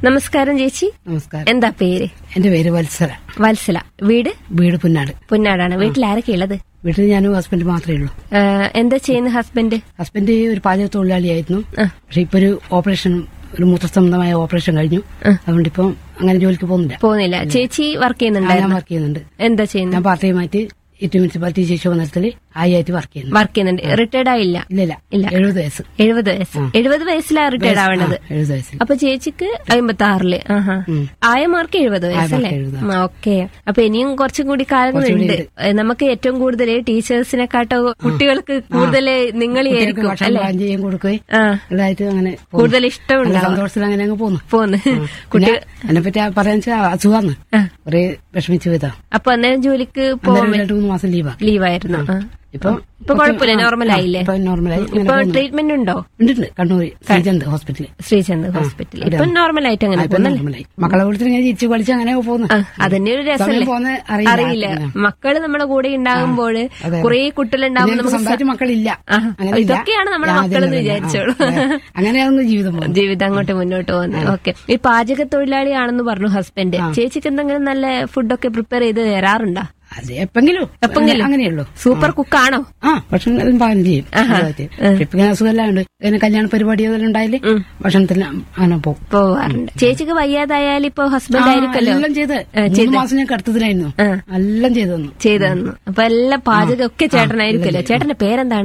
നമസ്കാരം ചേച്ചി നമസ്കാരം എന്താ പേര് എന്റെ പേര് വത്സല വത്സല വീട് വീട് പുന്നാട് പുന്നാടാണ് വീട്ടിൽ ആരൊക്കെ ഉള്ളത് വീട്ടിൽ ഞാനും ഹസ്ബൻഡ് മാത്രമേ ഉള്ളൂ ആ, എന്താ ചെയ്യുന്ന ഹസ്ബൻഡ് ഹസ്ബൻഡ് ഒരു പാചക തൊഴിലാളിയായിരുന്നു ആ. പക്ഷെ ഇപ്പൊ ഒരു ഓപ്പറേഷൻ ഒരു മൂത്രസംബന്ധമായ ഓപ്പറേഷൻ കഴിഞ്ഞു അതുകൊണ്ട് ഇപ്പം അങ്ങനെ ജോലിക്ക് പോകുന്നില്ല പോകുന്നില്ല ചേച്ചി വർക്ക് ഞാൻ ചെയ്യുന്നുണ്ടായിരുന്നു വർക്ക് ചെയ്യുന്നുണ്ട് എന്താ ചെയ്യുന്നത് ഞാൻ പാർട്ട് ടൈമായിട്ട് ഏറ്റവും മുനിസിപ്പാലിറ്റി ശേഷി വന്നത്തിൽ ആയിട്ട് വർക്ക് ചെയ്യുന്നു വർക്ക് ചെയ്യുന്നുണ്ട് റിട്ടയർഡ് ആയില്ല ഇല്ല ഇല്ല ഇല്ല. എഴുപത് വയസ്സ് എഴുപത് വയസ്സ് എഴുപത് വയസ്സിലാണ് റിട്ടയർഡ് ആവേണ്ടത് ആ, എഴുപത് വയസ്സിൽ അപ്പൊ ചേച്ചിക്ക് അമ്പത്തി ആറില് ആഹാ ഉം. ആയമാർക്ക് എഴുപത് വയസ്സല്ലേ ആയമാർക്ക് എഴുപത്. ഓക്കെ അപ്പൊ ഇനിയും കുറച്ചും കൂടി കാലങ്ങളുണ്ട് ഏ, നമുക്ക് ഏറ്റവും കൂടുതൽ ടീച്ചേഴ്സിനെക്കാട്ടോ കുട്ടികൾക്ക് കൂടുതൽ നിങ്ങളായിരിക്കും ഭക്ഷണം അല്ലെ പാകം ചെയ്യാൻ കൊടുക്കുകയും ആ എല്ലായിട്ട് അങ്ങനെ പോകുന്നു. കൂടുതൽ ഇഷ്ടമുണ്ട് നല്ല സന്തോഷത്തിൽ അങ്ങനെ അങ്ങ് പോകുന്നു പോന്ന് പിന്നെ അതിനെ പറ്റി പറയാൻ വെച്ചാൽ അസുഖമാണ് ആ. കുറെ വിഷമിച്ചു പോയതാ അപ്പൊ അന്നേരം ജോലിക്ക് പോവാൻ അന്നേരം രണ്ടു മൂന്ന് മാസം ലീവാ ലീവായിരുന്നു ആ. ഇപ്പൊ ഇപ്പൊ കുഴപ്പമില്ല നോർമലായില്ലേ ഇപ്പൊ നോർമലായി അങ്ങനെ ഇപ്പൊ പോകുന്നു. ട്രീറ്റ്മെന്റ് ഉണ്ടോ ഉണ്ട് ഉണ്ട് കണ്ണൂർ ശ്രീചന്ദ് ഹോസ്പിറ്റലിൽ ശ്രീചന്ദ് ഹോസ്പിറ്റലിൽ ഇപ്പൊ നോർമൽ ആയിട്ട് അങ്ങനെ ഇപ്പൊ നോർമലായി മക്കളെ വിളിച്ചിട്ട് ഇങ്ങനെ ചിരിച്ചു കളിച്ച് അങ്ങനെ പോകുന്നു ആ, അതന്നെ ഒരു രസമല്ലേ സമയം പോകുന്നത് അറിയില്ല. അറിയില്ല മക്കള് നമ്മുടെ കൂടെ ഉണ്ടാകുമ്പോൾ അതെ. കുറെ കുട്ടികളുണ്ടാകുമ്പോൾ പിന്നെ നമുക്ക് സ്വന്തമായിട്ട് മക്കളില്ല ആ, അങ്ങനെ ഇല്ല. ഇതൊക്കെയാണ് നമ്മുടെ ആ, മക്കളെന്ന് അതന്നെ, അതന്നെ. വിചാരിച്ചോളൂ. ആ, അതെ. അങ്ങനെയായിരുന്നു ജീവിതം പോകുന്നത് ജീവിതം അങ്ങോട്ട് മുന്നോട്ട് പോകുന്നത് ഓക്കെ ഈ പാചക തൊഴിലാളിയാണെന്ന് പറഞ്ഞു ഹസ്ബൻഡ് ചേച്ചിക്ക് എന്തെങ്കിലും നല്ല ഫുഡൊക്കെ പ്രിപ്പയർ ചെയ്ത് തരാറുണ്ടോ അത് എപ്പെങ്കിലും എപ്പെങ്കിലും? അങ്ങനെയുള്ളൂ സൂപ്പർ കുക്കാണോ ആ ഭക്ഷണം എല്ലാം പാകം ചെയ്യും ചെറുതായിട്ട്. പക്ഷെ ഇപ്പൊ ഇങ്ങനെ അസുഖമെല്ലാം ഉണ്ട് ഇങ്ങനെ കല്യാണ പരിപാടി അതെല്ലാം ഉണ്ടായാല് ഭക്ഷണത്തിന് അങ്ങനെ പോകും പോവാറുണ്ട് ചേച്ചിക്ക് വയ്യാതായാലും ഇപ്പൊ ഹസ്ബൻഡ് ആയിരിക്കല്ലോ എല്ലാം ചെയ്ത് ആ, മൂന്ന് മാസം ഞാൻ കടത്തത്തിലായിരുന്നു ആ. എല്ലാം ചെയ്തു തന്നു ചെയ്തു തന്നു അപ്പൊ എല്ലാ പാചകം ഒക്കെ ചേട്ടനായിരിക്കല്ലോ ചേട്ടന്റെ പേരെന്താണ്